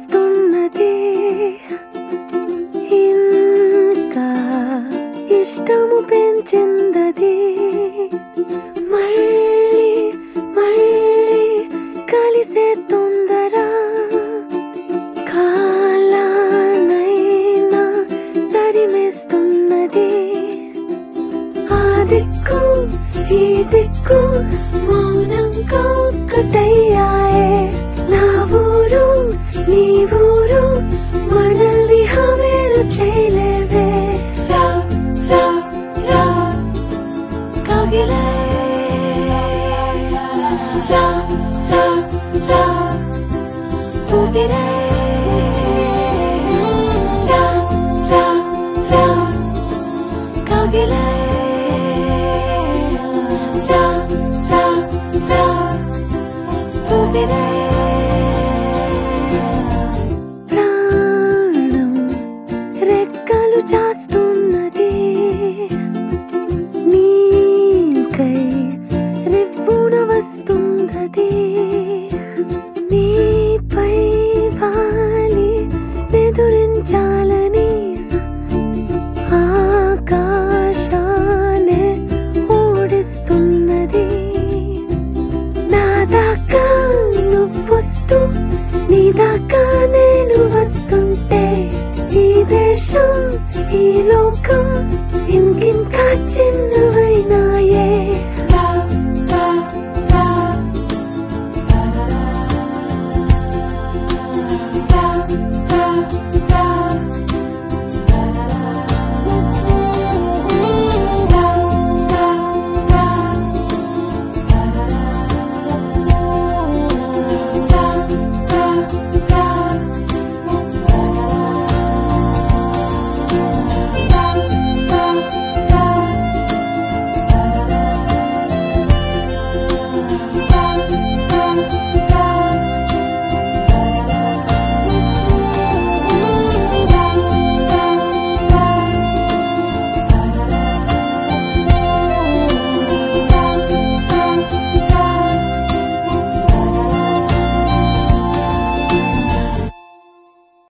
చేస్తున్నది ఇంకా ఇష్టము పెంచిందది మళ్ళీ మళ్ళీ కలిసే తొందర కాలానైనా తరిమేస్తున్నది ఆ దిక్కు ఈ దిక్కు మౌనంగా ఒక్కటయ్యాయే నా ఊరు నీ ఊరు మనల్ని హవేరు చేయలేవే రా రా రా కాగిలే రా రా రా ఊపిరే రా రా రా కాగిలే రా రా రా ఊపిరే ప్రాణం రెక్కలు చాస్తున్నది నీకై రివ్వున వస్తుందది నీపై వాలి ఎదురించాలని ఆకాశానే ఓడిస్తున్నది నా దాకా నువ్వొస్తూ నీ దాకా నేను వస్తుంటే ఈ దేశం ఈ లోకం ఇంక